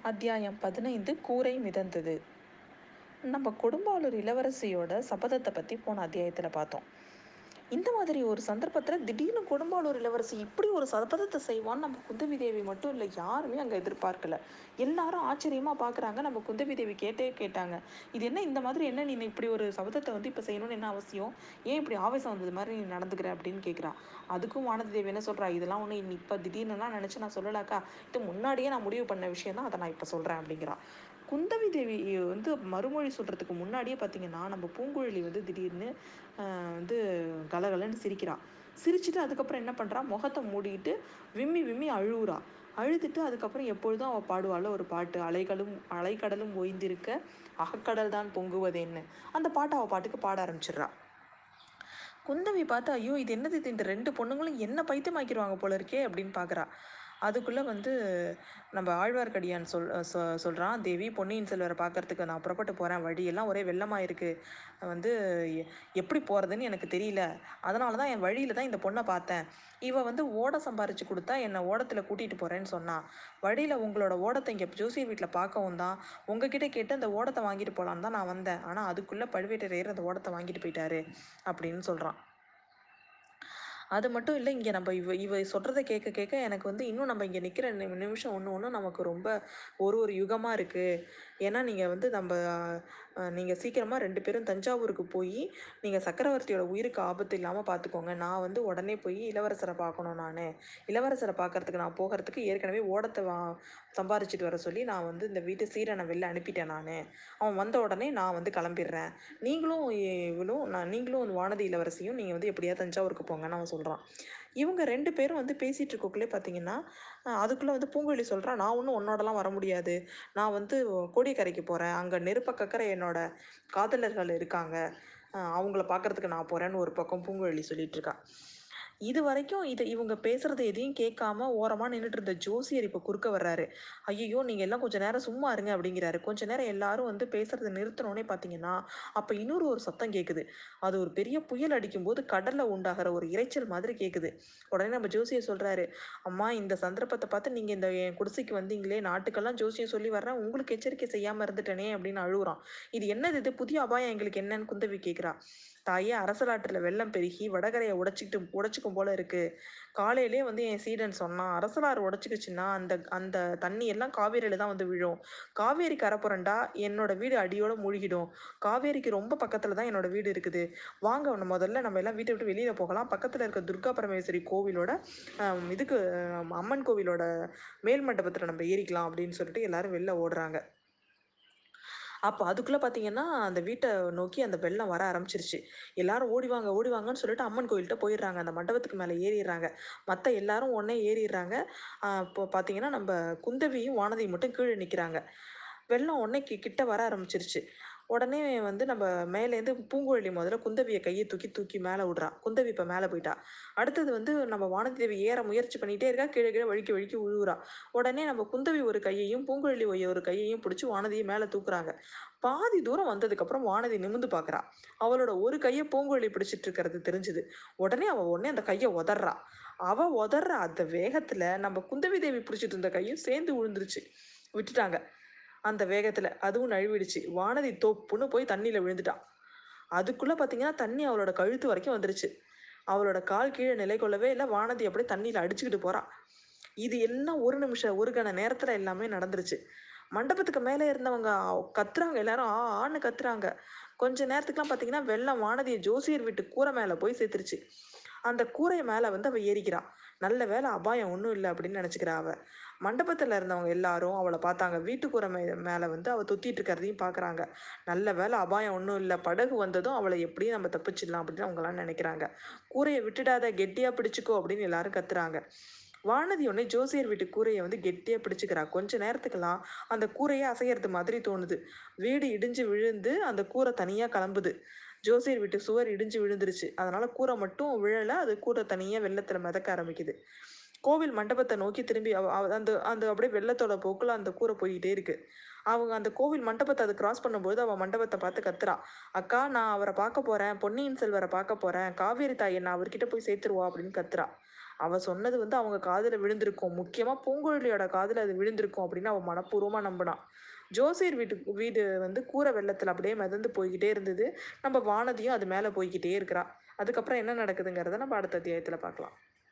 அத்தியாயம் பதினைந்து கூரை மிதந்தது நம்ம கொடும்பாளூர் இளவரசியோட சபதத்தை பற்றி போன அத்தியாயத்தில் பார்த்தோம் இந்த மாதிரி ஒரு சந்தர்ப்பத்தில் திடீர்னு கொடும்பாளூர் இளவரசி இப்படி ஒரு சபதத்தை செய்வான்னு நம்ம குந்தவி தேவி மட்டும் இல்லை யாருமே அங்கே எதிர்பார்க்கல எல்லாரும் ஆச்சரியமாக பார்க்குறாங்க நம்ம குந்தவி தேவி கேட்டே கேட்டாங்க இது என்ன இந்த மாதிரி என்ன நீ இப்படி ஒரு சபதத்தை வந்து இப்போ செய்யணும்னு என்ன அவசியம் ஏன் இப்படி ஆவேசம் வந்தது மாதிரி நீ நடந்துக்கிற அப்படின்னு கேட்குறா அதுக்கும் வானதி தேவி என்ன சொல்கிறா இதெல்லாம் ஒன்று இப்போ திடீர்னுலாம் நினச்சி நான் சொல்லலாக்கா இது முன்னாடியே நான் முடிவு பண்ண விஷயம் தான் அதை நான் இப்போ சொல்கிறேன் அப்படிங்கிறா குந்தவி தேவி வந்து மறுமொழி சொல்கிறதுக்கு முன்னாடியே பார்த்தீங்கன்னா நம்ம பூங்குழலி வந்து திடீர்னு வந்து கலகலன்னு சிரிக்கிறா சிரிச்சுட்டு அதுக்கப்புறம் என்ன பண்ணுறா முகத்தை மூடிட்டு விம்மி விம்மி அழுவுறா அழுதுட்டு அதுக்கப்புறம் எப்பொழுதும் அவள் பாடுவாள் ஒரு பாட்டு அலைகளும் அலைக்கடலும் ஓய்ந்திருக்க அகக்கடல் தான் பொங்குவதேன்னு அந்த பாட்டை அவள் பாட்டுக்கு பாட ஆரம்பிச்சிடுறா குந்தவி பார்த்து ஐயோ இது என்னது இது இந்த ரெண்டு பொண்ணுங்களும் என்ன பைத்தியமாக்கிடுவாங்க போல இருக்கே அப்படின்னு பார்க்குறா அதுக்குள்ளே வந்து நம்ம ஆழ்வார்க்கடியான் சொல் சொ சொல்கிறான் தேவி பொன்னியின் செல்வரை பார்க்கறதுக்கு நான் புறப்பட்டு போகிறேன் வழியெல்லாம் ஒரே வெள்ளமாக இருக்குது வந்து எப்படி போகிறதுன்னு எனக்கு தெரியல அதனால தான் என் வழியில் தான் இந்த பொண்ணை பார்த்தேன் இவள் வந்து ஓடை சம்பாரித்து கொடுத்தா என்னை ஓடத்தில் கூட்டிகிட்டு போகிறேன்னு சொன்னான் வழியில் உங்களோட ஓடத்தை இங்கே ஜோசியர் வீட்டில் பார்க்கவும் தான் உங்ககிட்ட கேட்டு அந்த ஓடத்தை வாங்கிட்டு போகலான்னு தான் நான் வந்தேன் ஆனால் அதுக்குள்ளே பழுவேட்டரையர் அந்த ஓடத்தை வாங்கிட்டு போயிட்டாரு அப்படின்னு சொல்கிறான் அது மட்டும் இல்லை இங்கே நம்ம இவ இவ சொல்கிறத கேட்க கேட்க எனக்கு வந்து இன்னும் நம்ம இங்கே நிற்கிற நிமிஷம் ஒன்று ஒன்று நமக்கு ரொம்ப ஒரு ஒரு யுகமாக இருக்குது ஏன்னா நீங்கள் வந்து நம்ம நீங்கள் சீக்கிரமாக ரெண்டு பேரும் தஞ்சாவூருக்கு போய் நீங்கள் சக்கரவர்த்தியோட உயிருக்கு ஆபத்து இல்லாமல் பார்த்துக்கோங்க நான் வந்து உடனே போய் இளவரசரை பார்க்கணும் நான் இளவரசரை பார்க்கறதுக்கு நான் போகிறதுக்கு ஏற்கனவே ஓடத்தை வா சம்பாரிச்சிட்டு வர சொல்லி நான் வந்து இந்த வீட்டு சீரனை வெளில அனுப்பிட்டேன் நான் அவன் வந்த உடனே நான் வந்து கிளம்பிடுறேன் நீங்களும் இவளும் நான் நீங்களும் வானதி இளவரசியும் நீங்கள் வந்து எப்படியா தஞ்சாவூருக்கு போங்கன்னு அவன் சொல்கிறான் இவங்க ரெண்டு பேரும் வந்து பேசிகிட்டு இருக்கக்குள்ளே பார்த்தீங்கன்னா அதுக்குள்ளே வந்து பூங்குழலி சொல்கிறான் நான் ஒன்றும் உன்னோடலாம் வர முடியாது நான் வந்து கோடியக்கரைக்கு போகிறேன் அங்கே நெருப்ப கக்கரை என்னோட காதலர்கள் இருக்காங்க அவங்கள பார்க்குறதுக்கு நான் போகிறேன்னு ஒரு பக்கம் பூங்குழலி சொல்லிட்டு இருக்கா இது வரைக்கும் இதை இவங்க பேசுகிறத எதையும் கேட்காம ஓரமாக நின்றுட்டு இருந்த ஜோசியர் இப்போ குறுக்க வர்றாரு ஐயோ நீங்கள் எல்லாம் கொஞ்சம் நேரம் சும்மா இருங்க அப்படிங்கிறாரு கொஞ்ச நேரம் எல்லாரும் வந்து பேசுகிறத நிறுத்தினோடனே பார்த்தீங்கன்னா அப்போ இன்னொரு ஒரு சத்தம் கேட்குது அது ஒரு பெரிய புயல் அடிக்கும்போது கடலில் உண்டாகிற ஒரு இறைச்சல் மாதிரி கேட்குது உடனே நம்ம ஜோசியர் சொல்கிறாரு அம்மா இந்த சந்தர்ப்பத்தை பார்த்து நீங்கள் இந்த என் குடிசைக்கு வந்தீங்களே நாட்டுக்கெல்லாம் ஜோசியம் சொல்லி வர்றேன் உங்களுக்கு எச்சரிக்கை செய்யாமல் இருந்துட்டேனே அப்படின்னு அழுகுறான் இது என்னது இது புதிய அபாயம் எங்களுக்கு என்னன்னு குந்தவி கேட்குறா தாயே அரசலாற்றில் வெள்ளம் பெருகி வடகரையை உடச்சிக்கிட்டு உடச்சிக்கும் போல இருக்கு காலையிலே வந்து என் சீடன் சொன்னான் அரசலாறு உடச்சிக்கிச்சுன்னா அந்த அந்த தண்ணி எல்லாம் காவேரியில தான் வந்து விழும் காவேரி கரப்புரண்டா என்னோட வீடு அடியோட மூழ்கிடும் காவேரிக்கு ரொம்ப பக்கத்தில் தான் என்னோட வீடு இருக்குது வாங்க முதல்ல நம்ம எல்லாம் வீட்டை விட்டு வெளியில் போகலாம் பக்கத்தில் இருக்க துர்கா பரமேஸ்வரி கோவிலோட இதுக்கு அம்மன் கோவிலோட மேல் மண்டபத்தில் நம்ம ஏறிக்கலாம் அப்படின்னு சொல்லிட்டு எல்லாரும் வெளில ஓடுறாங்க அப்போ அதுக்குள்ளே பார்த்தீங்கன்னா அந்த வீட்டை நோக்கி அந்த வெள்ளம் வர ஆரம்பிச்சிருச்சு எல்லாரும் ஓடிவாங்க ஓடிவாங்கன்னு சொல்லிட்டு அம்மன் கோயில்கிட்ட போயிடுறாங்க அந்த மண்டபத்துக்கு மேலே ஏறிடுறாங்க மற்ற எல்லாரும் உடனே ஏறிடுறாங்க இப்போ பார்த்தீங்கன்னா நம்ம குந்தவியும் வானதியும் மட்டும் கீழே நிற்கிறாங்க வெள்ளம் உடனே கிட்ட வர ஆரம்பிச்சிருச்சு உடனே வந்து நம்ம மேலேருந்து பூங்குழலி முதல்ல குந்தவியை கையை தூக்கி தூக்கி மேலே விடுறா குந்தவி இப்போ மேலே போயிட்டா அடுத்தது வந்து நம்ம வானதி தேவி ஏற முயற்சி பண்ணிகிட்டே இருக்கா கீழே கீழே வழுக்கி வழுக்கி விழுவுறா உடனே நம்ம குந்தவி ஒரு கையையும் பூங்குழலி ஒரு கையையும் பிடிச்சி வானதியை மேலே தூக்குறாங்க பாதி தூரம் வந்ததுக்கப்புறம் வானதி நிமிந்து பார்க்குறா அவளோட ஒரு கையை பூங்குழலி பிடிச்சிட்டு இருக்கிறது தெரிஞ்சுது உடனே அவள் உடனே அந்த கையை உதறா அவள் உதற அந்த வேகத்தில் நம்ம குந்தவி தேவி பிடிச்சிட்டு இருந்த கையும் சேர்ந்து விழுந்துருச்சு விட்டுட்டாங்க அந்த வேகத்தில் அதுவும் நழுவிடுச்சு வானதி தொப்புன்னு போய் தண்ணியில் விழுந்துட்டான் அதுக்குள்ளே பார்த்தீங்கன்னா தண்ணி அவளோட கழுத்து வரைக்கும் வந்துருச்சு அவளோட கால் கீழே நிலை கொள்ளவே இல்லை வானதி அப்படியே தண்ணியில் அடிச்சுக்கிட்டு போகிறா இது எல்லாம் ஒரு நிமிஷம் ஒரு கண நேரத்தில் எல்லாமே நடந்துருச்சு மண்டபத்துக்கு மேலே இருந்தவங்க கத்துறாங்க எல்லாரும் ஆ ஆன்னு கத்துறாங்க கொஞ்ச நேரத்துக்குலாம் பார்த்தீங்கன்னா வெள்ளம் வானதியை ஜோசியர் வீட்டு கூரை மேலே போய் சேர்த்துருச்சு அந்த கூரை மேலே வந்து அவள் ஏறிக்கிறான் நல்ல வேலை அபாயம் ஒன்றும் இல்லை அப்படின்னு நினச்சிக்கிறா அவள் மண்டபத்தில் இருந்தவங்க எல்லாரும் அவளை பார்த்தாங்க வீட்டுக்கூரை மே மேலே வந்து அவள் தொத்திட்டு இருக்கிறதையும் பார்க்குறாங்க நல்ல வேலை அபாயம் ஒன்றும் இல்லை படகு வந்ததும் அவளை எப்படியும் நம்ம தப்பிச்சிடலாம் அப்படின்னு அவங்களாம் நினைக்கிறாங்க கூரையை விட்டுடாத கெட்டியாக பிடிச்சிக்கோ அப்படின்னு எல்லாரும் கத்துறாங்க வானதி உடனே ஜோசியர் வீட்டு கூரையை வந்து கெட்டியாக பிடிச்சிக்கிறா கொஞ்ச நேரத்துக்கெல்லாம் அந்த கூரையே அசைகிறது மாதிரி தோணுது வீடு இடிஞ்சு விழுந்து அந்த கூரை தனியாக கிளம்புது ஜோசியர் வீட்டு சுவர் இடிஞ்சு விழுந்துருச்சு அதனால கூரை மட்டும் விழலை அது கூரை தனியாக வெள்ளத்தில் மிதக்க ஆரம்பிக்குது கோவில் மண்டபத்தை நோக்கி திரும்பி அந்த அந்த அப்படியே வெள்ளத்தோட போக்கில் அந்த கூரை போய்கிட்டே இருக்கு அவங்க அந்த கோவில் மண்டபத்தை அது கிராஸ் பண்ணும்போது அவள் மண்டபத்தை பார்த்து கத்துறா அக்கா நான் அவரை பார்க்க போகிறேன் பொன்னியின் செல்வரை பார்க்க போகிறேன் காவேரி தாயை நான் அவர்கிட்ட போய் சேர்த்துருவா அப்படின்னு கத்துறா அவள் சொன்னது வந்து அவங்க காதில் விழுந்திருக்கும் முக்கியமாக பூங்குழலியோட காதில் அது விழுந்திருக்கும் அப்படின்னு அவள் மனப்பூர்வமாக நம்பினான் ஜோசியர் வீட்டுக்கு வீடு வந்து கூரை வெள்ளத்தில் அப்படியே மிதந்து போய்கிட்டே இருந்தது நம்ம வானதியும் அது மேலே போய்கிட்டே இருக்கிறா அதுக்கப்புறம் என்ன நடக்குதுங்கிறத நம்ம அடுத்த அத்தியாயத்தில் பார்க்கலாம்